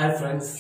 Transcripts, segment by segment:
hi friends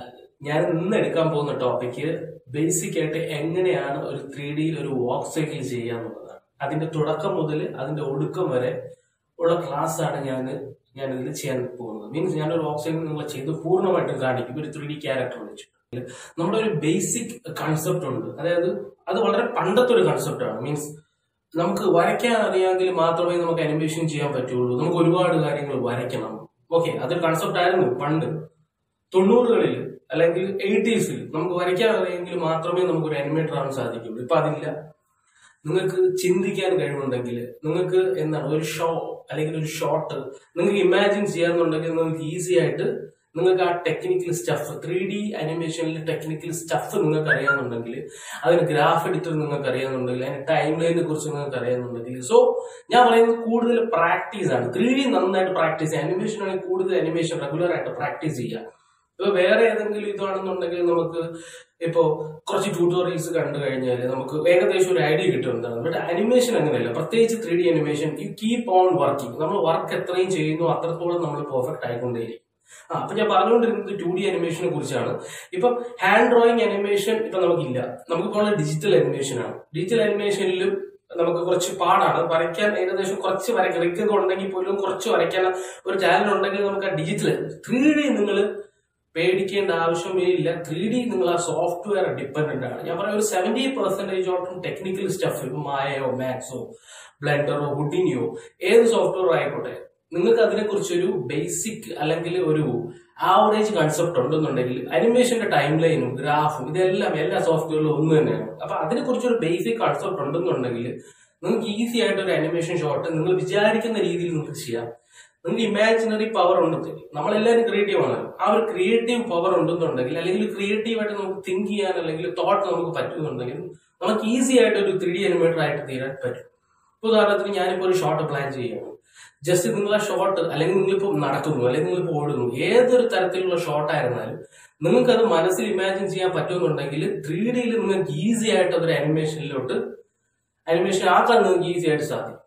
ഞാൻ ഇന്ന് എടുക്കാൻ പോകുന്ന ടോപ്പിക്ക് ബേസിക് ആയിട്ട് എങ്ങനെയാണ് ഒരു ത്രീ ഡിയിൽ ഒരു വാക്ക് സൈക്കിൾ ചെയ്യുക എന്നുള്ളതാണ് അതിന്റെ തുടക്കം മുതൽ അതിന്റെ ഒടുക്കം വരെ ഉള്ള ക്ലാസ് ആണ് ഞാൻ ഞാൻ ഇതിൽ ചെയ്യാൻ പോകുന്നത് മീൻസ് ഞാനൊരു വാക്ക് സൈക്കിൾ നിങ്ങളെ ചെയ്ത് പൂർണ്ണമായിട്ടും കാണിക്കും ഒരു ത്രീ ഡി ക്യാരക്ടർ വെച്ചിട്ട് നമ്മുടെ ഒരു ബേസിക് കൺസെപ്റ്റ് ഉണ്ട് അതായത് അത് വളരെ പണ്ടത്തെ ഒരു കൺസെപ്റ്റാണ് മീൻസ് നമുക്ക് വരയ്ക്കാൻ അറിയാമെങ്കിൽ മാത്രമേ നമുക്ക് അനിമേഷൻ ചെയ്യാൻ പറ്റുള്ളൂ നമുക്ക് ഒരുപാട് കാര്യങ്ങൾ വരയ്ക്കണം ഓക്കെ അതൊരു കൺസെപ്റ്റ് ആയിരുന്നു പണ്ട് തൊണ്ണൂറുകളിൽ അല്ലെങ്കിൽ എയ്റ്റീസിൽ നമുക്ക് വരയ്ക്കാൻ അറിയാമെങ്കിൽ മാത്രമേ നമുക്ക് ഒരു അനിമേറ്റർ ആവാൻ സാധിക്കുള്ളൂ ഇപ്പൊ അതില്ല നിങ്ങൾക്ക് ചിന്തിക്കാൻ കഴിവുണ്ടെങ്കിൽ നിങ്ങൾക്ക് എന്താണ് ഒരു ഷോ അല്ലെങ്കിൽ ഒരു ഷോട്ട് നിങ്ങൾക്ക് ഇമാജിൻ ചെയ്യാന്നുണ്ടെങ്കിൽ നിങ്ങൾക്ക് ഈസി ആയിട്ട് നിങ്ങൾക്ക് ആ ടെക്നിക്കൽ സ്റ്റഫ് ത്രീ ഡി അനിമേഷനിൽ ടെക്നിക്കൽ സ്റ്റഫ് നിങ്ങൾക്ക് അറിയാന്നുണ്ടെങ്കിൽ അതിന് ഗ്രാഫ് എഡിറ്റർ നിങ്ങൾക്ക് അറിയാന്നുണ്ടെങ്കിൽ അതിന് ടൈം ലൈനെ കുറിച്ച് നിങ്ങൾക്ക് അറിയാന്നുണ്ടെങ്കിൽ സോ ഞാൻ പറയുന്നത് കൂടുതൽ പ്രാക്ടീസ് ആണ് ത്രീ ഡി നന്നായിട്ട് പ്രാക്ടീസ് ചെയ്യുക അനിമേഷൻ ആണെങ്കിൽ കൂടുതൽ അനിമേഷൻ റെഗുലർ ആയിട്ട് പ്രാക്ടീസ് ചെയ്യുക ഇപ്പൊ വേറെ ഏതെങ്കിലും ഇതാണെന്നുണ്ടെങ്കിൽ നമുക്ക് ഇപ്പോ കുറച്ച് ട്യൂട്ടോറിയൽസ് കണ്ടു കഴിഞ്ഞാൽ നമുക്ക് ഏകദേശം ഒരു ഐഡിയ കിട്ടുന്നതാണ് ബട്ട് അനിമേഷൻ അങ്ങനെയല്ല പ്രത്യേകിച്ച് three D animation you keep on working നമ്മൾ വർക്ക് എത്രയും ചെയ്യുന്നു അത്രത്തോളം നമ്മൾ പെർഫെക്റ്റ് ആയിക്കൊണ്ടേയിരിക്കും ആ അപ്പൊ ഞാൻ പറഞ്ഞുകൊണ്ടിരുന്നത് ടു ഡി അനിമേഷനെ കുറിച്ചാണ് ഇപ്പം ഹാൻഡ് ഡ്രോയിങ് അനിമേഷൻ ഇപ്പൊ നമുക്കില്ല നമുക്കിപ്പോൾ ഡിജിറ്റൽ അനിമേഷൻ ആണ് ഡിജിറ്റൽ അനിമേഷനിലും നമുക്ക് കുറച്ച് പാടാണ് വരയ്ക്കാൻ ഏകദേശം കുറച്ച് വരയ്ക്കാൻ റിക്കൊക്കെ ഉണ്ടെങ്കിൽ പോലും കുറച്ച് വരയ്ക്കാൻ ഒരു ടാലന്റ് ഉണ്ടെങ്കിൽ നമുക്ക് ആ ഡിജിറ്റൽ ത്രീ ഡി നിങ്ങൾ പേടിക്കേണ്ട ആവശ്യമേ ഇല്ല ത്രീ ഡി നിങ്ങൾ ആ സോഫ്റ്റ്വെയർ ഡിപ്പെൻഡന്റ് ആണ് ഞാൻ പറയാം ഒരു seventy percentage of technical stuff ഇപ്പൊ മായയോ മാക്സോ ബ്ലെൻഡറോ ഹുഡിനിയോ ഏത് സോഫ്റ്റ്വെയർ ആയിക്കോട്ടെ നിങ്ങൾക്ക് അതിനെക്കുറിച്ചൊരു ബേസിക് അല്ലെങ്കിൽ ഒരു ആവറേജ് കൺസെപ്റ്റ് ഉണ്ടെന്നുണ്ടെങ്കിൽ അനിമേഷന്റെ ടൈം ലൈനും ഗ്രാഫും ഇതെല്ലാം എല്ലാ സോഫ്റ്റ്വെയറിലും ഒന്ന് തന്നെയാണ് അപ്പൊ അതിനെക്കുറിച്ചൊരു ബേസിക് കൺസെപ്റ്റ് ഉണ്ടെന്നുണ്ടെങ്കിൽ നിങ്ങൾക്ക് ഈസി ആയിട്ട് ഒരു അനിമേഷൻ ഷോട്ട് നിങ്ങൾ വിചാരിക്കുന്ന രീതിയിൽ നിങ്ങൾക്ക് ചെയ്യാം നിങ്ങൾക്ക് ഇമാജിനറി പവർ ഉണ്ട് നമ്മളെല്ലാവരും ക്രിയേറ്റീവ് ആണ് ആ ഒരു ക്രിയേറ്റീവ് പവർ ഉണ്ടെന്നുണ്ടെങ്കിൽ അല്ലെങ്കിൽ ക്രിയേറ്റീവ് ആയിട്ട് നമുക്ക് തിങ്ക് ചെയ്യാൻ അല്ലെങ്കിൽ തോട്ട് നമുക്ക് പറ്റുന്നുണ്ടെങ്കിൽ നമുക്ക് ഈസി ആയിട്ട് ഒരു ത്രീ ഡി അനിമേറ്റർ ആയിട്ട് തീരാൻ പറ്റും ഇപ്പൊ ഉദാഹരണത്തിന് ഞാനിപ്പോ ഒരു ഷോട്ട് പ്ലാൻ ചെയ്യണം ജസ്റ്റ് നിങ്ങൾ ആ ഷോട്ട് അല്ലെങ്കിൽ നിങ്ങളിപ്പോ നടക്കുന്നു അല്ലെങ്കിൽ നിങ്ങളിപ്പോ ഓടുന്നു ഏതൊരു തരത്തിലുള്ള ഷോട്ട് ആയിരുന്നാലും നിങ്ങൾക്ക് അത് മനസ്സിൽ ഇമാജിൻ ചെയ്യാൻ പറ്റുമെന്നുണ്ടെങ്കിൽ ത്രീ ഡിയിൽ നിങ്ങൾക്ക് ഈസി ആയിട്ട് അതൊരു അനിമേഷനിലോട്ട് അനിമേഷൻ ആക്കാൻ നിങ്ങൾക്ക് ഈസി ആയിട്ട് സാധിക്കും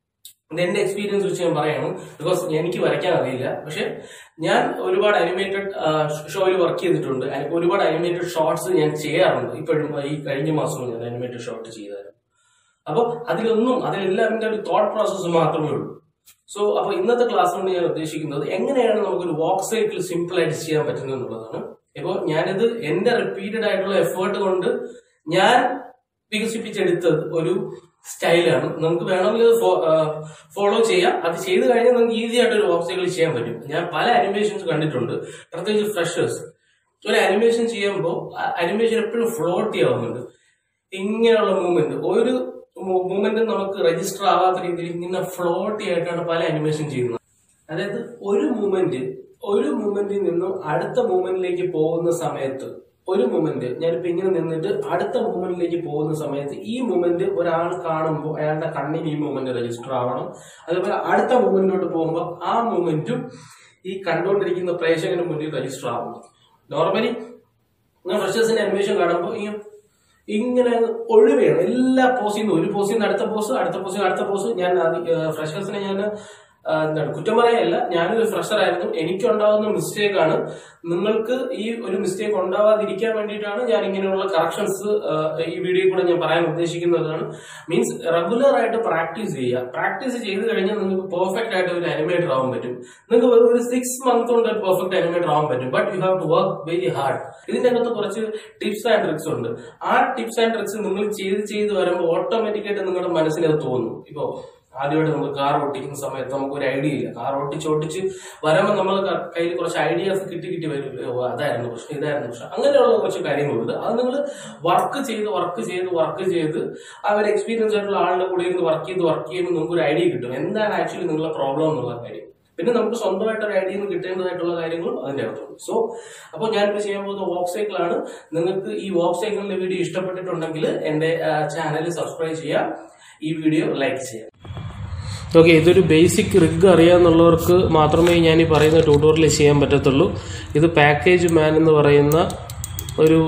ഇത് എന്റെ എക്സ്പീരിയൻസ് വെച്ച് ഞാൻ പറയാണ് ബിക്കോസ് എനിക്ക് വരയ്ക്കാൻ അറിയില്ല പക്ഷെ ഞാൻ ഒരുപാട് അനിമേറ്റഡ് ഷോയിൽ വർക്ക് ചെയ്തിട്ടുണ്ട് എനിക്ക് ഒരുപാട് അനിമേറ്റഡ് ഷോർട്സ് ഞാൻ ചെയ്യാറുണ്ട് ഇപ്പോഴും ഈ കഴിഞ്ഞ മാസവും ഞാൻ അനിമേറ്റഡ് ഷോർട്ട് ചെയ്തായിരുന്നു അപ്പൊ അതിലൊന്നും അതിലെല്ലാം എന്റെ ഒരു തോട്ട് പ്രോസസ്സ് മാത്രമേ ഉള്ളൂ സോ അപ്പൊ ഇന്നത്തെ ക്ലാസ് കൊണ്ട് ഞാൻ ഉദ്ദേശിക്കുന്നത് എങ്ങനെയാണ് നമുക്കൊരു വാക്ക് സൈക്കിൾ സിമ്പിൾ ആയിട്ട് ചെയ്യാൻ പറ്റുന്നത് എന്നുള്ളതാണ് ഇപ്പോൾ ഞാനിത് എന്റെ റിപ്പീറ്റഡ് ആയിട്ടുള്ള എഫേർട്ട് കൊണ്ട് ഞാൻ വികസിപ്പിച്ചെടുത്തത് ഒരു സ്റ്റൈലാണ് നമുക്ക് വേണമെങ്കിൽ ഫോളോ ചെയ്യാം അത് ചെയ്ത് കഴിഞ്ഞാൽ നമുക്ക് ഈസി ആയിട്ട് ഒരു വാക്ക് സൈക്കിൾ ചെയ്യാൻ പറ്റും ഞാൻ പല അനിമേഷൻസ് കണ്ടിട്ടുണ്ട് പ്രത്യേകിച്ച് ഫ്രഷേഴ്സ് ഒരു അനിമേഷൻ ചെയ്യുമ്പോൾ അനിമേഷൻ എപ്പോഴും ഫ്ലോട്ട് ചെയ്യാവുന്നുണ്ട് ഇങ്ങനെയുള്ള മൂവ്മെന്റ് ഒരു മൂവ്മെന്റ് നമുക്ക് രജിസ്റ്റർ ആവാത്ത രീതിയിൽ ഇങ്ങനെ ഫ്ലോട്ട് ആയിട്ടാണ് പല അനിമേഷൻ ചെയ്യുന്നത് അതായത് ഒരു മൂവ്മെന്റ് ഒരു മൂവ്മെന്റിൽ നിന്നും അടുത്ത മൂവ്മെന്റിലേക്ക് പോകുന്ന സമയത്ത് ഒരു മൂവ്മെന്റ് ഞാനിപ്പോ ഇങ്ങനെ നിന്നിട്ട് അടുത്ത മൂവ്മെന്റിലേക്ക് പോകുന്ന സമയത്ത് ഈ മൂവ്മെന്റ് ഒരാൾ കാണുമ്പോൾ അയാളുടെ കണ്ണിൽ ഈ മൂവ്മെന്റ് രജിസ്റ്റർ ആവണം അതുപോലെ അടുത്ത മൂവ്മെന്റിലോട്ട് പോകുമ്പോൾ ആ മൂവ്മെന്റും ഈ കണ്ടുകൊണ്ടിരിക്കുന്ന പ്രേക്ഷകന് മുന്നിൽ രജിസ്റ്റർ ആവണം നോർമലി ഞാൻ ഫ്രഷേഴ്സിന്റെ അനിമേഷൻ കാണുമ്പോൾ ഈ ഇങ്ങനെ ഒഴിവേണം എല്ലാ പോസിൽ നിന്ന് ഒരു പോസിൽ നിന്ന് അടുത്ത പോസ് അടുത്ത പോസിൽ അടുത്ത പോസ് ഞാൻ ഫ്രഷേഴ്സിനെ ഞാൻ എന്താണ് കുറ്റം പറയല്ല ഞാനൊരു ഫ്രഷർ ആയിരുന്നു എനിക്കുണ്ടാവുന്ന മിസ്റ്റേക്ക് ആണ് നിങ്ങൾക്ക് ഈ ഒരു മിസ്റ്റേക്ക് ഉണ്ടാവാതിരിക്കാൻ വേണ്ടിയിട്ടാണ് ഞാൻ ഇങ്ങനെയുള്ള കറക്ഷൻസ് ഈ വീഡിയോയിൽ കൂടെ ഞാൻ പറയാൻ ഉദ്ദേശിക്കുന്നതാണ് മീൻസ് റെഗുലർ ആയിട്ട് പ്രാക്ടീസ് ചെയ്യുക പ്രാക്ടീസ് ചെയ്ത് കഴിഞ്ഞാൽ നിങ്ങൾക്ക് പെർഫെക്റ്റ് ആയിട്ട് ഒരു അനിമേറ്റർ ആവാൻ പറ്റും നിങ്ങൾക്ക് വെറും ഒരു സിക്സ് മന്ത് കൊണ്ട് ഒരു പെർഫെക്റ്റ് അനിമേറ്റർ ആവാൻ പറ്റും but you have to work very hard ഇതിന്റെ അകത്ത് കുറച്ച് ടിപ്സ് ആൻഡ് ട്രിക്സ് ഉണ്ട് ആ ടിപ്സ് ആൻഡ് ട്രിക്സ് നിങ്ങൾ ചെയ്ത് ചെയ്ത് വരുമ്പോൾ ഓട്ടോമാറ്റിക്കായിട്ട് നിങ്ങളുടെ മനസ്സിനത് തോന്നും ഇപ്പോ ആദ്യമായിട്ട് നമ്മൾ കാർ ഓട്ടിക്കുന്ന സമയത്ത് നമുക്ക് ഒരു ഐഡിയ ഇല്ല കാർ ഓട്ടിച്ച് ഓട്ടിച്ച് വരുമ്പോൾ നമ്മൾ കയ്യിൽ കുറച്ച് ഐഡിയാസ് കിട്ടി കിട്ടി വരും അതായിരുന്നു പ്രശ്നം ഇതായിരുന്നു പ്രശ്നം അങ്ങനെയുള്ള കുറച്ച് കാര്യങ്ങളുണ്ട് അത് നിങ്ങൾ വർക്ക് ചെയ്ത് വർക്ക് ചെയ്ത് വർക്ക് ചെയ്ത് ആ ഒരു എക്സ്പീരിയൻസ് ആയിട്ടുള്ള ആളുടെ കൂടെ ഇരുന്ന് വർക്ക് ചെയ്ത് വർക്ക് ചെയ്യുമ്പോൾ നിങ്ങൾക്ക് ഒരു ഐഡിയ കിട്ടും എന്താണ് ആക്ച്വലി നിങ്ങളുടെ പ്രോബ്ലം എന്നുള്ള കാര്യം പിന്നെ നമുക്ക് സ്വന്തമായിട്ട് ഒരു ഐഡിയ കിട്ടേണ്ടതായിട്ടുള്ള കാര്യങ്ങളും അതിന്റെ അകത്തുണ്ട് സോ അപ്പോൾ ഞാനിപ്പോൾ ചെയ്യാൻ പോകുന്ന വാക്ക് സൈക്കിൾ ആണ് നിങ്ങൾക്ക് ഈ വാക്ക് സൈക്കിളിന്റെ വീഡിയോ ഇഷ്ടപ്പെട്ടിട്ടുണ്ടെങ്കിൽ എന്റെ ചാനൽ സബ്സ്ക്രൈബ് ചെയ്യാം ഈ വീഡിയോ ലൈക്ക് ചെയ്യാം ഓക്കെ ഇതൊരു ബേസിക് റിഗ് അറിയാന്നുള്ളവർക്ക് മാത്രമേ ഞാൻ ഈ പറയുന്ന ട്യൂട്ടോറിയൽ ചെയ്യാൻ പറ്റത്തുള്ളൂ ഇത് പാക്കേജ് മാൻ എന്ന് പറയുന്ന ഒരു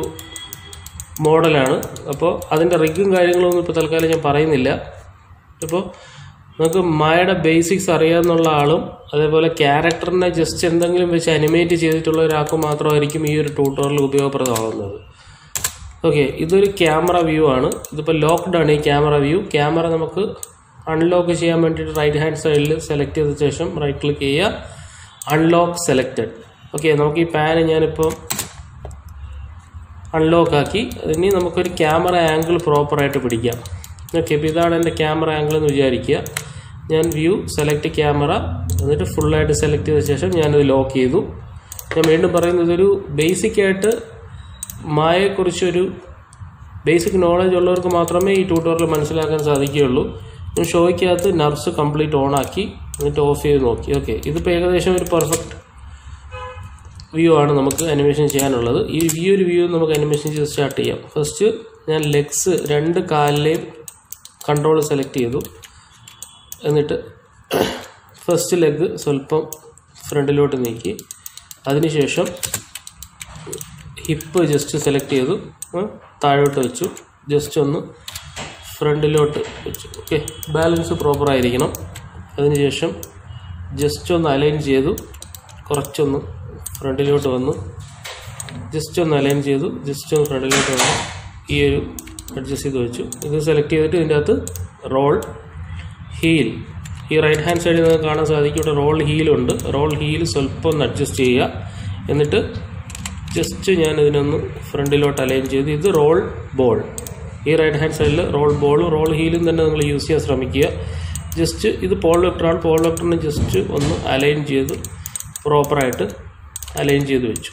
മോഡലാണ് അപ്പോൾ അതിൻ്റെ റിഗും കാര്യങ്ങളൊന്നും ഇപ്പോൾ തൽക്കാലം ഞാൻ പറയുന്നില്ല അപ്പോൾ നമുക്ക് മായയുടെ ബേസിക്സ് അറിയാന്നുള്ള ആളും അതേപോലെ ക്യാരക്ടറിനെ ജസ്റ്റ് എന്തെങ്കിലും വെച്ച് അനിമേറ്റ് ചെയ്തിട്ടുള്ള ഒരാൾക്ക് മാത്രമായിരിക്കും ഈ ഒരു ട്യൂട്ടോറിയൽ ഉപയോഗപ്രദമാകുന്നത് ഓക്കെ ഇതൊരു ക്യാമറ വ്യൂ ആണ് ഇതിപ്പോൾ ലോക്ക്ഡ് ആണ് ഈ ക്യാമറ വ്യൂ ക്യാമറ നമുക്ക് അൺലോക്ക് ചെയ്യാൻ വേണ്ടിയിട്ട് റൈറ്റ് ഹാൻഡ് സൈഡിൽ സെലക്ട് ചെയ്ത ശേഷം റൈറ്റ് ക്ലിക്ക് ചെയ്യുക അൺലോക്ക് സെലക്റ്റഡ് ഓക്കെ നമുക്ക് ഈ പാന് ഞാനിപ്പോൾ അൺലോക്ക് ആക്കി ഇനി നമുക്കൊരു ക്യാമറ ആംഗിൾ പ്രോപ്പറായിട്ട് പിടിക്കാം ഓക്കെ ഇപ്പോൾ ഇതാണ് എൻ്റെ ക്യാമറ ആംഗിൾ എന്ന് വിചാരിക്കുക ഞാൻ വ്യൂ സെലക്ട് ക്യാമറ എന്നിട്ട് ഫുള്ളായിട്ട് സെലക്ട് ചെയ്ത ശേഷം ഞാനത് ലോക്ക് ചെയ്തു ഞാൻ വീണ്ടും പറയുന്നത് ഇതൊരു ബേസിക് ആയിട്ട് മായയെക്കുറിച്ചൊരു ബേസിക് നോളജ് ഉള്ളവർക്ക് മാത്രമേ ഈ ട്യൂട്ടോറിയൽ മനസ്സിലാക്കാൻ സാധിക്കുകയുള്ളൂ ഞാൻ ഷോയ്ക്കകത്ത് നർസ് കംപ്ലീറ്റ് ഓൺ ആക്കി എന്നിട്ട് ഓഫ് ചെയ്ത് നോക്കി ഓക്കെ ഇതിപ്പോൾ ഏകദേശം ഒരു പെർഫെക്റ്റ് വ്യൂ ആണ് നമുക്ക് അനിമേഷൻ ചെയ്യാനുള്ളത് ഈ ഈ ഒരു വ്യൂ നമുക്ക് അനിമേഷൻ ചെയ്ത് സ്റ്റാർട്ട് ചെയ്യാം ഫസ്റ്റ് ഞാൻ ലെഗ്സ് രണ്ട് കാലിലെയും കൺട്രോൾ സെലക്ട് ചെയ്തു എന്നിട്ട് ഫസ്റ്റ് ലെഗ് സ്വല്പം ഫ്രണ്ടിലോട്ട് നീക്കി അതിനുശേഷം ഹിപ്പ് ജസ്റ്റ് സെലക്ട് ചെയ്തു ഉം, താഴോട്ട് വെച്ചു ജസ്റ്റ് ഒന്ന് ഫ്രണ്ടിലോട്ട് വെച്ചു ഓക്കെ ബാലൻസ് പ്രോപ്പർ ആയിരിക്കണം അതിനുശേഷം ജസ്റ്റ് ഒന്ന് അലൈൻ ചെയ്തു കുറച്ചൊന്ന് ഫ്രണ്ടിലോട്ട് വന്നു ജസ്റ്റ് ഒന്ന് അലൈൻ ചെയ്തു ജസ്റ്റ് ഒന്ന് ഫ്രണ്ടിലോട്ട് വന്നു ഈ ഒരു അഡ്ജസ്റ്റ് ചെയ്ത് വെച്ചു ഇത് സെലക്ട് ചെയ്തിട്ട് ഇതിൻ്റെ അകത്ത് റോൾ ഹീൽ ഈ റൈറ്റ് ഹാൻഡ് സൈഡിൽ നിങ്ങൾക്ക് കാണാൻ സാധിക്കും ഇവിടെ റോൾ ഹീലുണ്ട് റോൾ ഹീൽ സ്വല്പം ഒന്ന് അഡ്ജസ്റ്റ് ചെയ്യുക എന്നിട്ട് ജസ്റ്റ് ഞാൻ ഇതിനൊന്ന് ഫ്രണ്ടിലോട്ട് അലൈൻ ചെയ്ത് ഇത് റോൾ ബോൾ ഈ റൈറ്റ് ഹാൻഡ് സൈഡിൽ റോൾ ബോളും റോൾ ഹീലും തന്നെ നിങ്ങൾ യൂസ് ചെയ്യാൻ ശ്രമിക്കുക ജസ്റ്റ് ഇത് പോൾ വെക്ടറാണ് പോൾ വെക്ടറിനെ ജസ്റ്റ് ഒന്ന് അലൈൻ ചെയ്ത് പ്രോപ്പറായിട്ട് അലൈൻ ചെയ്ത് വെച്ചു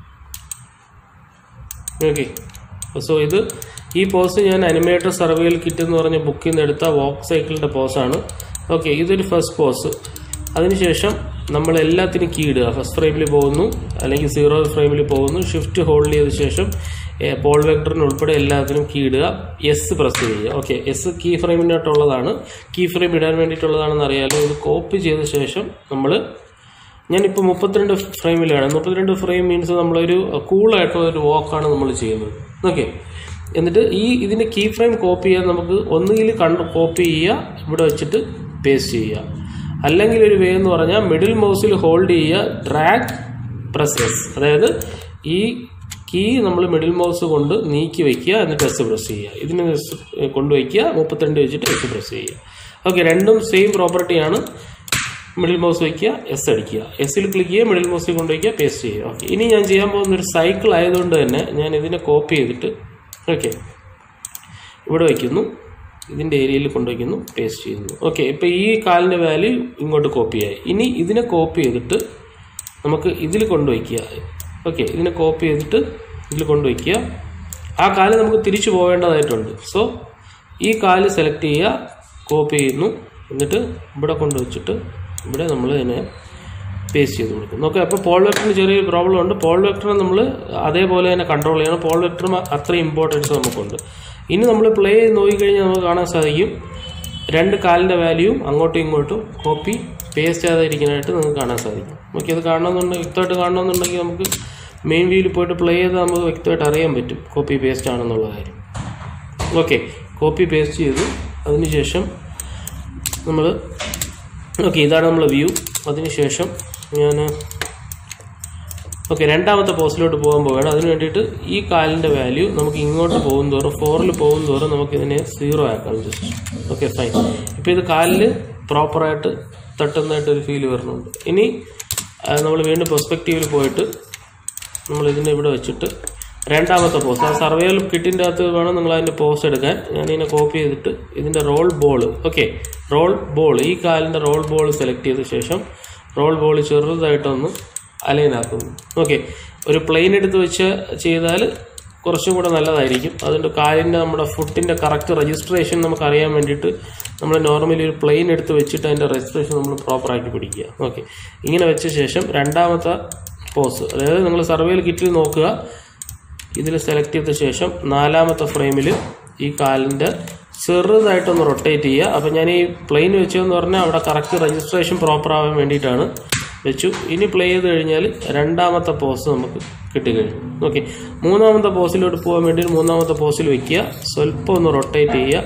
ഓക്കെ സോ ഇത് ഈ പോസ് ഞാൻ അനിമേറ്റർ സർവേയിൽ കിറ്റ് എന്ന് പറഞ്ഞ ബുക്കിൽ നിന്ന് എടുത്ത വോക്ക് സൈക്കിളിൻ്റെ പോസാണ് ഓക്കെ ഇതൊരു ഫസ്റ്റ് പോസ് അതിനുശേഷം നമ്മൾ എല്ലാത്തിനും കീ ഇടുക ഫസ്റ്റ് ഫ്രെയിമിൽ പോകുന്നു അല്ലെങ്കിൽ സീറോ ഫ്രെയിമിൽ പോകുന്നു ഷിഫ്റ്റ് ഹോൾഡ് ചെയ്ത ശേഷം പോൾ വെക്ടറിന് ഉൾപ്പെടെ എല്ലാത്തിനും കീ ഇടുക എസ് പ്രസ് ചെയ്യുക ഓക്കെ എസ് കീ ഫ്രെയിമിനായിട്ടുള്ളതാണ് കീ ഫ്രെയിം ഇടാൻ വേണ്ടിയിട്ടുള്ളതാണെന്ന് അറിയാലോ ഇത് കോപ്പി ചെയ്ത ശേഷം നമ്മൾ ഞാനിപ്പോൾ മുപ്പത്തിരണ്ട് ഫ്രെയിമിലാണ് മുപ്പത്തിരണ്ട് ഫ്രെയിം മീൻസ് നമ്മളൊരു കൂളായിട്ടുള്ള ഒരു വാക്കാണ് നമ്മൾ ചെയ്യുന്നത് ഓക്കെ എന്നിട്ട് ഈ ഇതിൻ്റെ കീ ഫ്രെയിം കോപ്പി ചെയ്യാൻ നമുക്ക് ഒന്നുകിൽ കണ്ട് കോപ്പി ചെയ്യുക ഇവിടെ വെച്ചിട്ട് പേസ്റ്റ് ചെയ്യുക അല്ലെങ്കിൽ ഒരു വേ എന്ന് പറഞ്ഞാൽ മിഡിൽ മൗസിൽ ഹോൾഡ് ചെയ്യുക ഡ്രാഗ് പ്രസ് എസ് അതായത് ഈ കീ നമ്മൾ മിഡിൽ മൗസ് കൊണ്ട് നീക്കി വയ്ക്കുക എന്നിട്ട് എസ് പ്രസ് ചെയ്യുക ഇതിന് കൊണ്ടുവയ്ക്കുക മുപ്പത്തിരണ്ട് വെച്ചിട്ട് എസ് പ്രസ് ചെയ്യുക ഓക്കെ രണ്ടും സെയിം പ്രോപ്പർട്ടിയാണ് മിഡിൽ മൗസ് വയ്ക്കുക എസ് അടിക്കുക എസ്സിൽ ക്ലിക്ക് ചെയ്യുക മിഡിൽ മൗസിൽ കൊണ്ടുവയ്ക്കുക പേസ്റ്റ് ചെയ്യുക ഓക്കെ ഇനി ഞാൻ ചെയ്യാൻ പോകുന്ന ഒരു സൈക്കിൾ ആയതുകൊണ്ട് തന്നെ ഞാൻ ഇതിനെ കോപ്പി ചെയ്തിട്ട് ഓക്കെ ഇവിടെ വയ്ക്കുന്നു ഇതിൻ്റെ ഏരിയയിൽ കൊണ്ടുവയ്ക്കുന്നു പേസ്റ്റ് ചെയ്യുന്നു ഓക്കെ ഇപ്പോൾ ഈ കാലിൻ്റെ വാല്യൂ ഇങ്ങോട്ട് കോപ്പിയായി ഇനി ഇതിനെ കോപ്പി ചെയ്തിട്ട് നമുക്ക് ഇതിൽ കൊണ്ടുവയ്ക്കുക ഓക്കെ ഇതിനെ കോപ്പി ചെയ്തിട്ട് ഇതിൽ കൊണ്ടുവയ്ക്കുക ആ കാല് നമുക്ക് തിരിച്ചു പോവേണ്ടതായിട്ടുണ്ട് സോ ഈ കാല് സെലക്ട് ചെയ്യുക കോപ്പി ചെയ്യുന്നു എന്നിട്ട് ഇവിടെ കൊണ്ടുവച്ചിട്ട് ഇവിടെ നമ്മൾ ഇതിനെ പേസ്റ്റ് ചെയ്ത് കൊടുക്കും നോക്കാം അപ്പോൾ പോൾ വെക്ടറിന് ചെറിയൊരു പ്രോബ്ലം ഉണ്ട് പോൾ വെക്ടറിനെ നമ്മൾ അതേപോലെ തന്നെ കൺട്രോൾ ചെയ്യണം പോൾ വെക്ടറും അത്ര ഇമ്പോർട്ടൻസ് നമുക്കുണ്ട് ഇനി നമ്മൾ പ്ലേ ചെയ്ത് നോക്കിക്കഴിഞ്ഞാൽ നമുക്ക് കാണാൻ സാധിക്കും രണ്ട് കാലിൻ്റെ വാല്യൂവും അങ്ങോട്ടും ഇങ്ങോട്ടും കോപ്പി പേസ്റ്റ് ചെയ്യാതിരിക്കാനായിട്ട് നിങ്ങൾക്ക് കാണാൻ സാധിക്കും നമുക്ക് ഇത് കാണണമെന്നുണ്ടെങ്കിൽ വ്യക്തമായിട്ട് കാണണമെന്നുണ്ടെങ്കിൽ നമുക്ക് മെയിൻ വ്യൂവിൽ പോയിട്ട് പ്ലേ ചെയ്താൽ നമുക്ക് വ്യക്തമായിട്ട് അറിയാൻ പറ്റും കോപ്പി പേസ്റ്റ് ആണെന്നുള്ള കാര്യം ഓക്കെ കോപ്പി പേസ്റ്റ് ചെയ്തു അതിനുശേഷം നമ്മൾ ഓക്കെ ഇതാണ് നമ്മൾ വ്യൂ അതിനുശേഷം ഞാൻ ഓക്കെ രണ്ടാമത്തെ പോസ്റ്റിലോട്ട് പോകാൻ പോവുകയാണ് അതിന് വേണ്ടിയിട്ട് ഈ കാലിൻ്റെ വാല്യൂ നമുക്ക് ഇങ്ങോട്ട് പോകും തോറും ഫോറിൽ പോകും തോറും നമുക്ക് ഇതിനെ സീറോ ആക്കാം ജസ്റ്റ് ഓക്കെ ഫൈൻ ഇപ്പോൾ ഇത് കാലിൽ പ്രോപ്പറായിട്ട് തട്ടുന്നതായിട്ട് ഒരു ഫീൽ വരുന്നുണ്ട് ഇനി നമ്മൾ വീണ്ടും പെർസ്പെക്റ്റീവിൽ പോയിട്ട് നമ്മൾ ഇതിനെ ഇവിടെ വെച്ചിട്ട് രണ്ടാമത്തെ പോസ്റ്റ് ആ സർവേയിൽ കിറ്റിൻ്റെ അകത്ത് വേണം നിങ്ങൾ അതിൻ്റെ പോസ്റ്റ് എടുക്കാൻ ഞാൻ ഇതിനെ കോപ്പി ചെയ്തിട്ട് ഇതിൻ്റെ roll ball okay roll ball ഈ കാലിൻ്റെ റോൾ ബോൾ സെലക്ട് ചെയ്ത ശേഷം റോൾ ബോൾ ചെറുതായിട്ടൊന്ന് അലൈൻ ആക്കുന്നു ഓക്കെ ഒരു പ്ലെയിൻ എടുത്ത് വെച്ച് ചെയ്താൽ കുറച്ചും കൂടെ നല്ലതായിരിക്കും അതിൻ്റെ കാലിൻ്റെ നമ്മുടെ ഫുട്ടിൻ്റെ കറക്റ്റ് രജിസ്ട്രേഷൻ നമുക്ക് അറിയാൻ വേണ്ടിയിട്ട് നമ്മൾ നോർമലി ഒരു പ്ലെയിൻ എടുത്ത് വെച്ചിട്ട് അതിൻ്റെ രജിസ്ട്രേഷൻ നമ്മൾ പ്രോപ്പറാക്കി പിടിക്കുക ഓക്കെ ഇങ്ങനെ വെച്ച ശേഷം രണ്ടാമത്തെ പോസ് അതായത് നിങ്ങൾ സർവേയിൽ കിറ്റിൽ നോക്കുക ഇതിൽ സെലക്ട് ചെയ്ത ശേഷം നാലാമത്തെ ഫ്രെയിമിൽ ഈ കാലിൻ്റെ ചെറുതായിട്ടൊന്ന് റൊട്ടേറ്റ് ചെയ്യുക അപ്പം ഞാൻ ഈ പ്ലെയിൻ വെച്ചതെന്ന് പറഞ്ഞാൽ അവിടെ കറക്റ്റ് രജിസ്ട്രേഷൻ പ്രോപ്പർ ആവാൻ വേണ്ടിയിട്ടാണ് വെച്ചു ഇനി പ്ലേ ചെയ്ത് കഴിഞ്ഞാൽ രണ്ടാമത്തെ പോസ് നമുക്ക് കിട്ടിക്കഴിഞ്ഞു ഓക്കെ മൂന്നാമത്തെ പോസിലോട്ട് പോകാൻ വേണ്ടി മൂന്നാമത്തെ പോസിൽ വെക്കുക സ്വല്പം ഒന്ന് റൊട്ടേറ്റ് ചെയ്യുക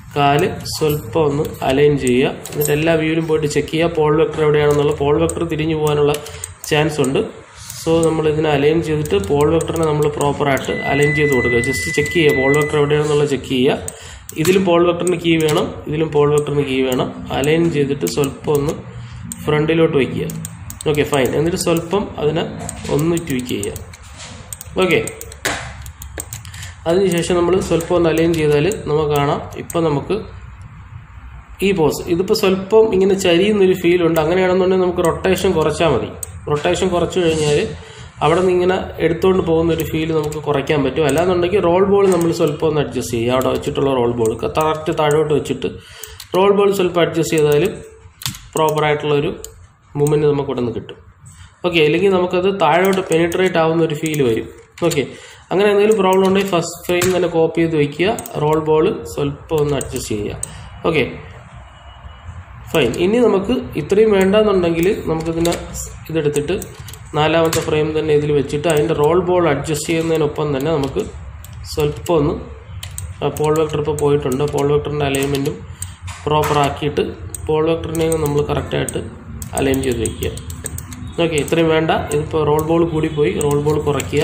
കാല് സ്വല്പം ഒന്ന് അലൈൻ ചെയ്യുക എന്നിട്ട് എല്ലാ വ്യൂവിലും പോയിട്ട് ചെക്ക് ചെയ്യുക പോൾ വെക്ടർ എവിടെയാണെന്നുള്ള പോൾ വെക്ടർ തിരിഞ്ഞു പോകാനുള്ള ചാൻസ് ഉണ്ട് സോ നമ്മൾ ഇതിനെ അലൈൻ ചെയ്തിട്ട് പോൾ വെക്ടറിനെ നമ്മൾ പ്രോപ്പറായിട്ട് അലൈൻ ചെയ്ത് കൊടുക്കുക ജസ്റ്റ് ചെക്ക് ചെയ്യുക പോൾ വെക്ടർ എവിടെയാണെന്നുള്ളത് ചെക്ക് ചെയ്യുക ഇതിലും പോൾ വെക്ടറിന് കീ വേണം ഇതിലും പോൾ വെക്ടറിന് കീ വേണം അലൈൻ ചെയ്തിട്ട് സ്വല്പം ഒന്ന് ഫ്രണ്ടിലോട്ട് വയ്ക്കുക ഓക്കെ ഫൈൻ എന്നിട്ട് സ്വല്പം അതിനെ ഒന്ന് ട്വീക്ക് ചെയ്യുക ഓക്കെ അതിനുശേഷം നമ്മൾ സ്വല്പം ഒന്ന് അലൈൻ ചെയ്താൽ നമുക്ക് കാണാം ഇപ്പം നമുക്ക് ഈ പോസ് ഇതിപ്പോൾ സ്വല്പം ഇങ്ങനെ ചരിയുന്നൊരു ഫീൽ ഉണ്ട് അങ്ങനെയാണെന്നുണ്ടെങ്കിൽ നമുക്ക് റൊട്ടേഷൻ കുറച്ചാൽ മതി റൊട്ടേഷൻ കുറച്ച് കഴിഞ്ഞാൽ അവിടെ നിന്ന് ഇങ്ങനെ എടുത്തുകൊണ്ട് പോകുന്ന ഒരു ഫീൽ നമുക്ക് കുറയ്ക്കാൻ പറ്റും അല്ലാന്നുണ്ടെങ്കിൽ റോൾ ബോൾ നമ്മൾ സ്വല്പം ഒന്ന് അഡ്ജസ്റ്റ് ചെയ്യുക അവിടെ വെച്ചിട്ടുള്ള റോൾ ബോൾ കറക്റ്റ് താഴോട്ട് വെച്ചിട്ട് റോൾ ബോൾ സ്വല്പം അഡ്ജസ്റ്റ് ചെയ്താലും പ്രോപ്പറായിട്ടുള്ളൊരു മൂവ്മെൻറ്റ് നമുക്ക് ഇവിടെ നിന്ന് കിട്ടും ഓക്കെ അല്ലെങ്കിൽ നമുക്കത് താഴോട്ട് പെനിട്രേറ്റ് ആവുന്ന ഒരു ഫീൽ വരും ഓക്കെ അങ്ങനെ എന്തെങ്കിലും പ്രോബ്ലം ഉണ്ടെങ്കിൽ ഫസ്റ്റ് ഫ്രെയിം തന്നെ കോപ്പി ചെയ്ത് വയ്ക്കുക റോൾ ബോൾ സ്വല്പം ഒന്ന് അഡ്ജസ്റ്റ് ചെയ്യുക ഓക്കെ ഫൈൻ ഇനി നമുക്ക് ഇത്രയും വേണ്ടെന്നുണ്ടെങ്കിൽ നമുക്കിതിനെ ഇതെടുത്തിട്ട് നാലാമത്തെ ഫ്രെയിം തന്നെ ഇതിൽ വെച്ചിട്ട് അതിൻ്റെ റോൾ ബോൾ അഡ്ജസ്റ്റ് ചെയ്യുന്നതിനൊപ്പം തന്നെ നമുക്ക് സ്വല്പം ഒന്ന് പോൾ വെക്ടർ ഇപ്പോൾ പോയിട്ടുണ്ട് പോൾ വെക്ടറിൻ്റെ അലൈൻമെൻറ്റും പ്രോപ്പർ ആക്കിയിട്ട് പോൾ വെക്ടറിനെയും നമ്മൾ കറക്റ്റായിട്ട് അലൈൻ ചെയ്ത് വയ്ക്കുക ഓക്കെ ഇത്രയും വേണ്ട ഇതിപ്പോൾ റോൾ ബോൾ കൂടിപ്പോയി റോൾ ബോൾ കുറയ്ക്കുക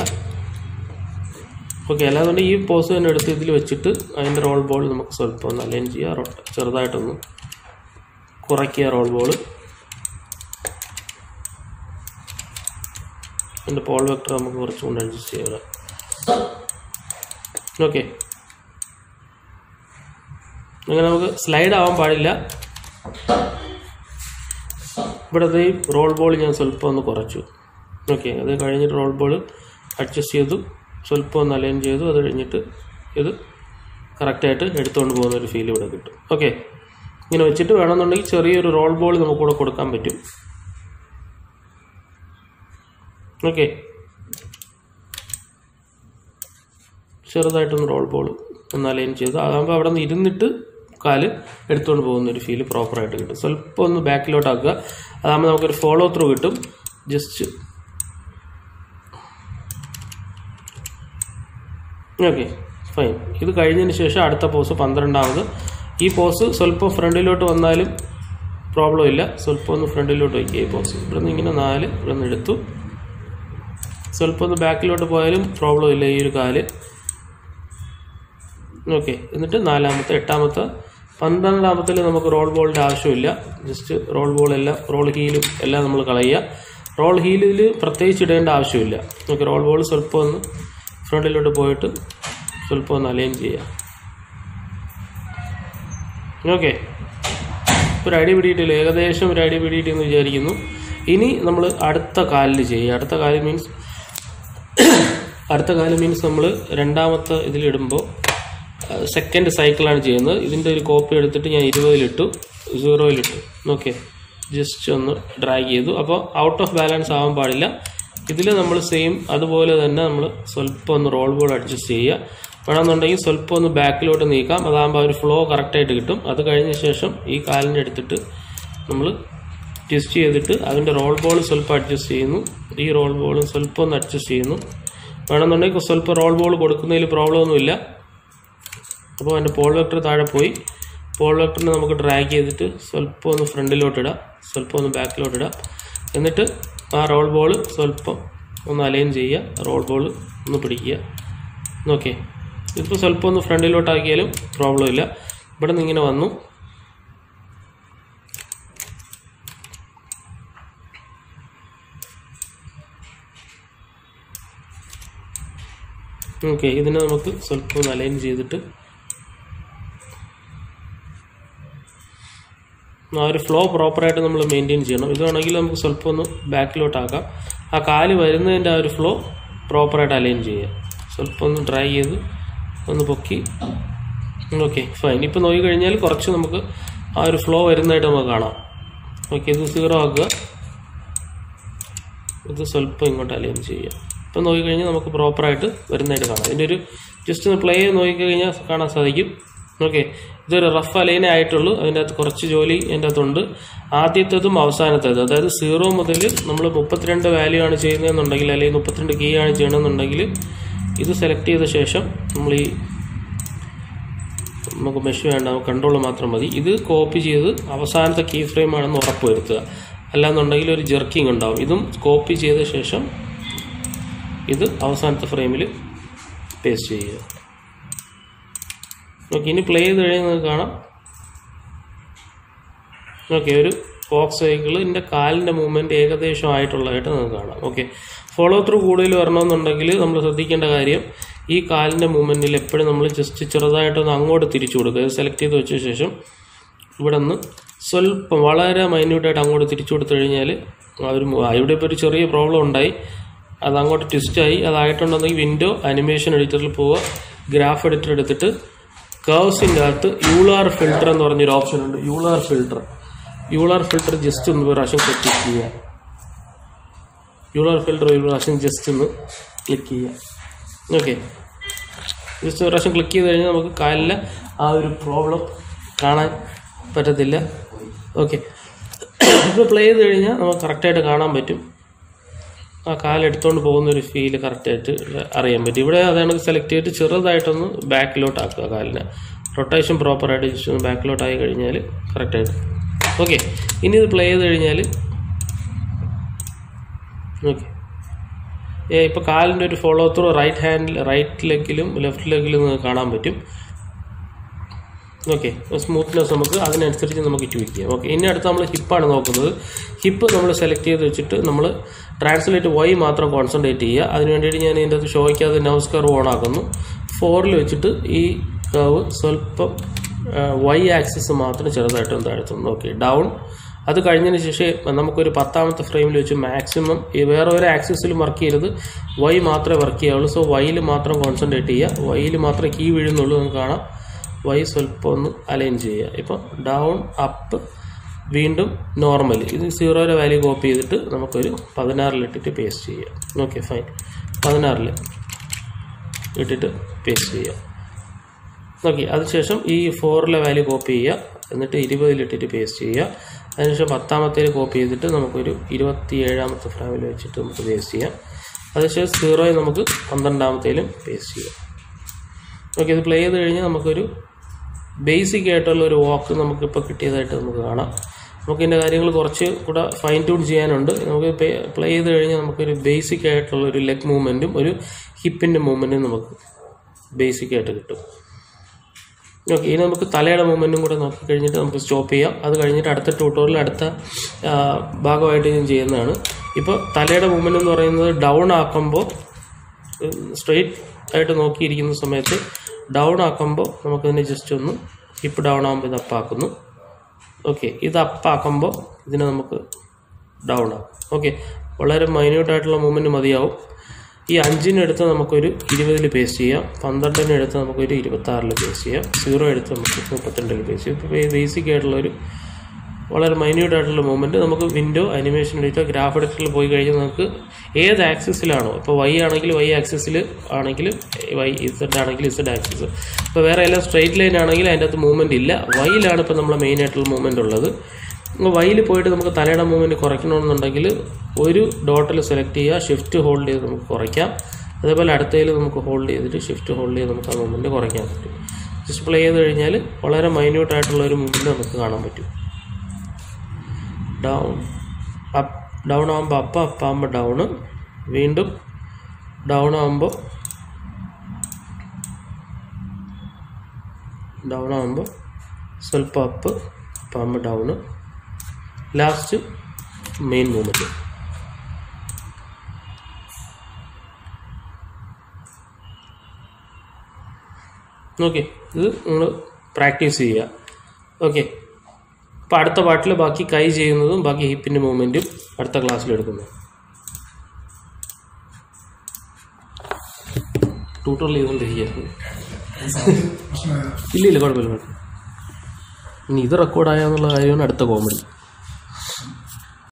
ഓക്കെ അല്ലാന്നുണ്ടെങ്കിൽ ഈ പോസ് തന്നെ എടുത്ത് ഇതിൽ വെച്ചിട്ട് അതിൻ്റെ റോൾ ബോൾ നമുക്ക് സ്വല്പം ഒന്ന് അലൈൻ ചെയ്യുക റൊട്ട ചെറുതായിട്ടൊന്ന് കുറയ്ക്കുക റോൾ ബോൾ എൻ്റെ പോൾ വെക്ടർ നമുക്ക് കുറച്ചും കൂടെ അഡ്ജസ്റ്റ് ചെയ്യുക ഓക്കെ അങ്ങനെ നമുക്ക് സ്ലൈഡ് ആവാൻ പാടില്ല ഇവിടുത്തെ ഈ റോൾ ബോൾ ഞാൻ സ്വല്പം ഒന്ന് കുറച്ചു ഓക്കെ അത് കഴിഞ്ഞിട്ട് റോൾ ബോൾ അഡ്ജസ്റ്റ് ചെയ്തു സ്വല്പം ഒന്ന് അലൈൻ ചെയ്തു അത് കഴിഞ്ഞിട്ട് ഇത് കറക്റ്റായിട്ട് എടുത്തുകൊണ്ട് പോകുന്ന ഒരു ഫീൽ ഇവിടെ കിട്ടും ഓക്കെ ഇങ്ങനെ വെച്ചിട്ട് വേണമെന്നുണ്ടെങ്കിൽ ചെറിയൊരു റോൾ ബോൾ നമുക്കിവിടെ കൊടുക്കാൻ പറ്റും ഓക്കെ ചെറുതായിട്ടൊന്ന് റോൾ ബോൾ ഒന്ന് അലൈൻ ചെയ്തു അതാകുമ്പോൾ അവിടെ നിന്ന് ഇരുന്നിട്ട് കാല് എടുത്തുകൊണ്ട് പോകുന്ന ഒരു ഫീല് പ്രോപ്പറായിട്ട് കിട്ടും സ്വല്പം ഒന്ന് ബാക്കിലോട്ട് ആക്കുക അതാകുമ്പോൾ നമുക്കൊരു ഫോളോ ത്രൂ കിട്ടും ജസ്റ്റ് ഓക്കെ ഫൈൻ ഇത് കഴിഞ്ഞതിന് ശേഷം അടുത്ത പോസ് പന്ത്രണ്ടാമത് ഈ പോസ് സ്വല്പം ഫ്രണ്ടിലോട്ട് വന്നാലും പ്രോബ്ലം ഇല്ല സ്വല്പം ഒന്ന് ഫ്രണ്ടിലോട്ട് വയ്ക്കുക ഈ പോസ് ഇവിടെ നിന്ന് ഇങ്ങനെ നാല് ഇവിടെ നിന്ന് എടുത്തു സ്വല്പം ഒന്ന് ബാക്കിലോട്ട് പോയാലും പ്രോബ്ലം ഇല്ല ഈ ഒരു കാല് ഓക്കെ എന്നിട്ട് നാലാമത്തെ എട്ടാമത്തെ പന്ത്രണ്ടാമത്തിൽ നമുക്ക് റോൾ ബോളിൻ്റെ ആവശ്യമില്ല ജസ്റ്റ് റോൾ ബോൾ എല്ലാം റോൾ ഹീലും എല്ലാം നമ്മൾ കളയുക റോൾ ഹീലിൽ പ്രത്യേകിച്ച് ഇടേണ്ട ആവശ്യമില്ല നമുക്ക് റോൾ ബോൾ സ്വല്പം ഒന്ന് ഫ്രണ്ടിലോട്ട് പോയിട്ട് സ്വല്പം ഒന്ന് അലൈൻ ചെയ്യാം ഓക്കെ ഒരു അടി പിടിയിട്ടില്ല ഏകദേശം ഒരു അടി പിടിയിട്ടെന്ന് വിചാരിക്കുന്നു ഇനി നമ്മൾ അടുത്ത കാലിൽ ചെയ്യുക അടുത്ത കാല് മീൻസ് അടുത്ത കാല് മീൻസ് നമ്മൾ രണ്ടാമത്തെ ഇതിലിടുമ്പോൾ സെക്കൻഡ് സൈക്കിളാണ് ചെയ്യുന്നത് ഇതിൻ്റെ ഒരു കോപ്പി എടുത്തിട്ട് ഞാൻ ഇരുപതിലിട്ടു സീറോയിലിട്ടു ഓക്കെ ജസ്റ്റ് ഒന്ന് ഡ്രാഗ് ചെയ്തു അപ്പോൾ ഔട്ട് ഓഫ് ബാലൻസ് ആവാൻ പാടില്ല ഇതിൽ നമ്മൾ സെയിം അതുപോലെ തന്നെ നമ്മൾ സ്വല്പം ഒന്ന് റോൾ ബോർഡ് അഡ്ജസ്റ്റ് ചെയ്യുക വേണമെന്നുണ്ടെങ്കിൽ സ്വല്പം ഒന്ന് ബാക്കിലോട്ട് നീക്കാം അതാകുമ്പോൾ ഒരു ഫ്ലോ കറക്റ്റായിട്ട് കിട്ടും അത് കഴിഞ്ഞ ശേഷം ഈ കാലിൻ്റെ എടുത്തിട്ട് നമ്മൾ ട്വിസ്റ്റ് ചെയ്തിട്ട് അതിൻ്റെ റോൾ ബോൾ സ്വല്പം അഡ്ജസ്റ്റ് ചെയ്യുന്നു ഈ റോൾ ബോളും സ്വല്പം ഒന്ന് അഡ്ജസ്റ്റ് ചെയ്യുന്നു വേണമെന്നുണ്ടെങ്കിൽ സ്വല്പം റോൾ ബോൾ കൊടുക്കുന്നതിൽ പ്രോബ്ലം ഒന്നുമില്ല അപ്പോൾ അതിൻ്റെ പോൾ വെക്ടർ താഴെ പോയി പോൾ വെക്ടറിനെ നമുക്ക് ഡ്രാഗ് ചെയ്തിട്ട് സ്വല്പം ഒന്ന് ഫ്രണ്ടിലോട്ട് ഇടാം സ്വല്പം ഒന്ന് ബാക്കിലോട്ട് ഇടാം എന്നിട്ട് ആ റോൾ ബോൾ സ്വല്പം ഒന്ന് അലൈൻ ചെയ്യുക റോൾ ബോൾ ഒന്ന് പിടിക്കുക ഓക്കെ ഇതിപ്പോൾ സ്വല്പം ഒന്ന് ഫ്രണ്ടിലോട്ടാക്കിയാലും പ്രോബ്ലം ഇല്ല ഇവിടെ നിന്ന് ഇങ്ങനെ വന്നു ഓക്കെ ഇതിനെ നമുക്ക് സ്വല്പം ഒന്ന് അലൈൻ ചെയ്തിട്ട് ആ ഒരു ഫ്ലോ പ്രോപ്പറായിട്ട് നമ്മൾ മെയിൻറ്റെയിൻ ചെയ്യണം ഇതാണെങ്കിൽ നമുക്ക് സ്വല്പം ഒന്ന് ബാക്കിലോട്ടാക്കാം ആ കാല് വരുന്നതിൻ്റെ ആ ഒരു ഫ്ലോ പ്രോപ്പറായിട്ട് അലൈൻ ചെയ്യുക സ്വല്പം ഒന്ന് ഡ്രൈ ചെയ്ത് ഒന്ന് പൊക്കി ഓക്കെ ഫൈൻ ഇപ്പോൾ നോക്കിക്കഴിഞ്ഞാൽ കുറച്ച് നമുക്ക് ആ ഒരു ഫ്ലോ വരുന്നതായിട്ട് നമുക്ക് കാണാം ഓക്കെ ഇത് സീറോ ആക്കുക ഇത് സ്വല്പം ഇങ്ങോട്ട് അലൈൻ ചെയ്യുക ഇപ്പം നോക്കിക്കഴിഞ്ഞാൽ നമുക്ക് പ്രോപ്പറായിട്ട് വരുന്നതായിട്ട് കാണാം ഇതിൻ്റെ ഒരു ജസ്റ്റ് ഒന്ന് പ്ലേ ചെയ്ത് നോക്കിക്കഴിഞ്ഞാൽ കാണാൻ സാധിക്കും ഓക്കെ ഇതൊരു റഫ് അലൈനേ ആയിട്ടുള്ളൂ അതിൻ്റെ അകത്ത് കുറച്ച് ജോലി അതിൻ്റെ അകത്തുണ്ട് ആദ്യത്തേതും അവസാനത്തേതും അതായത് സീറോ മുതൽ നമ്മൾ മുപ്പത്തിരണ്ട് വാല്യൂ ആണ് ചെയ്യുന്നതെന്നുണ്ടെങ്കിൽ അല്ലെങ്കിൽ മുപ്പത്തിരണ്ട് കീ ആണ് ചെയ്യണമെന്നുണ്ടെങ്കിൽ ഇത് സെലക്ട് ചെയ്ത ശേഷം നമ്മൾ ഈ നമുക്ക് മെഷ് വേണ്ട കൺട്രോൾ മാത്രം മതി ഇത് കോപ്പി ചെയ്ത് അവസാനത്തെ കീ ഫ്രെയിം ആണെന്ന് ഉറപ്പ് വരുത്തുക അല്ലാന്നുണ്ടെങ്കിൽ ഒരു ജെർക്കിംഗ് ഉണ്ടാവും ഇതും കോപ്പി ചെയ്ത ശേഷം ഇത് അവസാനത്തെ ഫ്രെയിമിൽ പേസ്റ്റ് ചെയ്യുക ഓക്കെ ഇനി പ്ലേ ചെയ്ത് കഴിഞ്ഞാൽ നിങ്ങൾക്ക് കാണാം ഓക്കെ ഒരു ഫോക്സ് സൈക്കിളിൻ്റെ കാലിൻ്റെ മൂവ്മെൻറ്റ് ഏകദേശം ആയിട്ടുള്ളതായിട്ട് നിങ്ങൾക്ക് കാണാം ഓക്കെ ഫോളോ ത്രൂ കൂടുതൽ വരണമെന്നുണ്ടെങ്കിൽ നമ്മൾ ശ്രദ്ധിക്കേണ്ട കാര്യം ഈ കാലിൻ്റെ മൂവ്മെൻറ്റിൽ എപ്പോഴും നമ്മൾ ജസ്റ്റ് ചെറുതായിട്ടൊന്ന് അങ്ങോട്ട് തിരിച്ചു കൊടുക്കുക ഇത് സെലക്ട് ചെയ്ത് വെച്ച ശേഷം ഇവിടെ നിന്ന് സ്വല്പം വളരെ മൈന്യൂട്ടായിട്ട് അങ്ങോട്ട് തിരിച്ചു കൊടുത്തു കഴിഞ്ഞാൽ ഒരു ഇവിടെ ഇപ്പോൾ ഒരു ചെറിയ പ്രോബ്ലം ഉണ്ടായി അത് അങ്ങോട്ട് ട്വിസ്റ്റായി അതായിട്ടുണ്ടെങ്കിൽ വിൻഡോ അനിമേഷൻ എഡിറ്ററിൽ പോവുക ഗ്രാഫ് എഡിറ്റർ എടുത്തിട്ട് കേഴ്സിൻ്റെ അകത്ത് യൂളാർ ഫിൽട്ടർ എന്ന് പറഞ്ഞൊരു ഓപ്ഷൻ ഉണ്ട് Euler filter Euler filter just ഒന്ന് ഒരു പ്രാവശ്യം ക്ലിക്ക് ചെയ്യുക യൂളാർ ഫിൽട്ടർ ഒരു പ്രാവശ്യം ജസ്റ്റ് ഒന്ന് ക്ലിക്ക് ചെയ്യുക ഓക്കെ ജസ്റ്റ് ഒരു പ്രാവശ്യം ക്ലിക്ക് ചെയ്ത് കഴിഞ്ഞാൽ നമുക്ക് കാലിലെ ആ ഒരു പ്രോബ്ലം കാണാൻ പറ്റത്തില്ല ഓക്കെ ഇപ്പോൾ പ്ലേ ചെയ്ത് കഴിഞ്ഞാൽ നമുക്ക് കറക്റ്റായിട്ട് കാണാൻ പറ്റും ആ കാലെടുത്തുകൊണ്ട് പോകുന്ന ഒരു ഫീല് കറക്റ്റായിട്ട് അറിയാൻ പറ്റും ഇവിടെ അതാണ് സെലക്ട് ചെയ്തിട്ട് ചെറുതായിട്ടൊന്ന് ബാക്കിലോട്ട് ആക്കുക കാലിനെ റൊട്ടേഷൻ പ്രോപ്പറായിട്ട് ജസ്റ്റ് ഒന്ന് ബാക്കിലോട്ട് ആയി കഴിഞ്ഞാൽ കറക്റ്റായിട്ട് ഓക്കെ ഇനി ഇത് പ്ലേ ചെയ്ത് കഴിഞ്ഞാൽ ഓക്കെ ഇപ്പോൾ കാലിൻ്റെ ഒരു ഫോളോ ത്രൂ റൈറ്റ് ഹാൻഡിൽ റൈറ്റ് ലെഗിലും ലെഫ്റ്റ് ലെഗിലും നിങ്ങൾക്ക് കാണാൻ പറ്റും ഓക്കെ സ്മൂത്ത്നെസ് നമുക്ക് അതിനനുസരിച്ച് നമുക്ക് ട്വീക്ക് ചെയ്യാം ഓക്കെ ഇനി അടുത്ത് നമ്മൾ ഹിപ്പാണ് നോക്കുന്നത് ഹിപ്പ് നമ്മൾ സെലക്ട് ചെയ്ത് വെച്ചിട്ട് നമ്മൾ ട്രാൻസ്ലേറ്റ് വൈ മാത്രം കോൺസെൻട്രേറ്റ് ചെയ്യുക അതിന് വേണ്ടിയിട്ട് ഞാൻ ഇതിൻ്റെ അകത്ത് ഷോയ്ക്കാതെ നൗസ് കർവ് ഓൺ ആക്കുന്നു ഫോറിൽ വെച്ചിട്ട് ഈ കർവ് സ്വല്പം വൈ ആക്സിസ് മാത്രം ചെറുതായിട്ട് ഒന്ന് താഴ്ത്തുന്നു ഓക്കെ ഡൗൺ അത് കഴിഞ്ഞതിന് ശേഷം നമുക്കൊരു പത്താമത്തെ ഫ്രെയിമിൽ വെച്ച് മാക്സിമം ഈ വേറെ ഒരു ആക്സിസിലും വർക്ക് ചെയ്യരുത് വൈ മാത്രമേ വർക്ക് ചെയ്യാവുള്ളൂ സോ വൈയിൽ മാത്രം കോൺസെൻട്രേറ്റ് ചെയ്യുക വൈയിൽ മാത്രമേ കീ വീഴുന്നുള്ളൂ നമുക്ക് കാണാം വൈ സ്വല്പം ഒന്ന് അലൈൻ ചെയ്യുക ഇപ്പോൾ ഡൗൺ അപ്പ് വീണ്ടും നോർമൽ ഇത് സീറോയുടെ വാല്യൂ കോപ്പി ചെയ്തിട്ട് നമുക്കൊരു പതിനാറിലിട്ടിട്ട് പേസ്റ്റ് ചെയ്യാം ഓക്കെ ഫൈൻ പതിനാറിൽ ഇട്ടിട്ട് പേസ്റ്റ് ചെയ്യാം ഓക്കെ അതിനുശേഷം ഈ ഫോറിലെ വാല്യൂ കോപ്പി ചെയ്യുക എന്നിട്ട് ഇരുപതിലിട്ടിട്ട് പേസ്റ്റ് ചെയ്യുക അതിനുശേഷം പത്താമത്തേൽ കോപ്പി ചെയ്തിട്ട് നമുക്കൊരു ഇരുപത്തി ഏഴാമത്തെ ഫ്രെയിമിൽ വെച്ചിട്ട് നമുക്ക് പേസ്റ്റ് ചെയ്യാം അതിനുശേഷം സീറോയിൽ നമുക്ക് പന്ത്രണ്ടാമത്തേലും പേസ്റ്റ് ചെയ്യാം ഓക്കെ ഇത് പ്ലേ ചെയ്ത് കഴിഞ്ഞാൽ നമുക്കൊരു ബേസിക് ആയിട്ടുള്ള ഒരു വാക്ക് നമുക്കിപ്പോൾ കിട്ടിയതായിട്ട് നമുക്ക് കാണാം നമുക്ക് ഇതിൻ്റെ കാര്യങ്ങൾ കുറച്ച് കൂടെ ഫൈൻ ട്യൂൺ ചെയ്യാനുണ്ട് നമുക്ക് പ്ലേ ചെയ്ത് കഴിഞ്ഞാൽ നമുക്കൊരു ബേസിക് ആയിട്ടുള്ള ഒരു ലെഗ് മൂവ്മെൻറ്റും ഒരു ഹിപ്പിൻ്റെ മൂവ്മെൻറ്റും നമുക്ക് ബേസിക് ആയിട്ട് കിട്ടും ഓക്കെ ഇനി നമുക്ക് തലയുടെ മൂവ്മെൻറ്റും കൂടെ നോക്കി കഴിഞ്ഞിട്ട് നമുക്ക് സ്റ്റോപ്പ് ചെയ്യാം അത് കഴിഞ്ഞിട്ട് അടുത്ത ട്യൂട്ടോറിയൽ അടുത്ത ആ, ഭാഗമായിട്ട് ഞാൻ ചെയ്യുന്നതാണ് ഇപ്പോൾ തലയുടെ മൂവ്മെൻറ്റ് എന്ന് പറയുന്നത് ഡൗൺ ആക്കുമ്പോൾ സ്ട്രെയിറ്റ് ആയിട്ട് നോക്കിയിരിക്കുന്ന സമയത്ത് ഡൗൺ ആക്കുമ്പോൾ നമുക്കതിനെ ജസ്റ്റ് ഒന്ന് ഹിപ്പ് ഡൗൺ ആകുമ്പോൾ ഇത് അപ്പാക്കുന്നു ഓക്കെ ഇത് അപ്പാക്കുമ്പോൾ ഇതിനെ നമുക്ക് ഡൗൺ ആക്കും ഓക്കെ വളരെ മൈന്യൂട്ടായിട്ടുള്ള മൂവ്മെൻറ്റ് മതിയാവും ഈ അഞ്ചിനെടുത്ത് നമുക്കൊരു ഇരുപതിൽ പേസ്റ്റ് ചെയ്യാം പന്ത്രണ്ടിന് എടുത്ത് നമുക്കൊരു ഇരുപത്താറിൽ പേസ്റ്റ് ചെയ്യാം സീറോ എടുത്ത് നമുക്ക് മുപ്പത്തിരണ്ടിൽ പേസ്റ്റ് ചെയ്യാം ഇപ്പോൾ ബേസിക് ആയിട്ടുള്ളൊരു വളരെ മൈന്യൂട്ട് ആയിട്ടുള്ള മൂവ്മെൻറ്റ് നമുക്ക് വിൻഡോ അനിമേഷൻ എഡിറ്റർ ഗ്രാഫ് എഡിറ്ററിൽ പോയി കഴിഞ്ഞാൽ നമുക്ക് ഏത് ആക്സിസിലാണോ ഇപ്പോൾ വൈ ആണെങ്കിൽ വൈ ആക്സിസിൽ ആണെങ്കിൽ വൈ ഇസഡ് ആണെങ്കിൽ ഇസഡ് ആക്സിസ് ഇപ്പോൾ വേറെ എല്ലാം സ്ട്രൈറ്റ് ലൈൻ ആണെങ്കിൽ അതിൻ്റെ അകത്ത് മൂവ്മെൻറ്റ് ഇല്ല വൈയിലാണ് ഇപ്പോൾ നമ്മളെ മെയിൻ ആയിട്ടുള്ള മൂവ്മെൻറ്റ് ഉള്ളത് വൈയിൽ പോയിട്ട് നമുക്ക് തലയുടെ മൂവ്മെൻറ്റ് കുറയ്ക്കണമെന്നുണ്ടെങ്കിൽ ഒരു ഡോട്ടിൽ സെലക്ട് ചെയ്യുക ഷിഫ്റ്റ് ഹോൾഡ് ചെയ്ത് നമുക്ക് കുറയ്ക്കാം അതേപോലെ അടുത്തതിൽ നമുക്ക് ഹോൾഡ് ചെയ്തിട്ട് ഷിഫ്റ്റ് ഹോൾഡ് ചെയ്ത് നമുക്ക് ആ മൂവ്മെൻറ്റ് കുറയ്ക്കാൻ പറ്റും ജസ്റ്റ് പ്ലേ ചെയ്ത് കഴിഞ്ഞാൽ വളരെ മൈന്യൂട്ട് ആയിട്ടുള്ള ഒരു മൂവ്മെൻറ്റ് നമുക്ക് കാണാൻ പറ്റും ഡൗൺ അപ്പ് ഡൗൺ ആകുമ്പോൾ അപ്പ് അപ്പ് ആകുമ്പോൾ ഡൗണ് വീണ്ടും ഡൗൺ ആകുമ്പോൾ ഡൗൺ ആകുമ്പോൾ സ്വല്പം അപ്പ് അപ്പ് ആകുമ്പോൾ down last main movement okay ഇത് നിങ്ങൾ പ്രാക്ടീസ് ചെയ്യുക ഓക്കെ അപ്പോൾ അടുത്ത പാട്ടിൽ ബാക്കി കൈ ചെയ്യുന്നതും ബാക്കി ഹിപ്പിൻ്റെ മൂവ്മെൻറ്റും അടുത്ത ക്ലാസ്സിൽ എടുക്കുന്നു ട്യൂട്ടോറിൽ ചെയ്തുകൊണ്ടിരിക്കുകയായിരുന്നു ഇല്ല ഇല്ല കുഴപ്പമില്ല കുഴപ്പമില്ല ഇനി ഇത് റെക്കോർഡായെന്നുള്ള കാര്യമാണ് അടുത്ത കോമഡി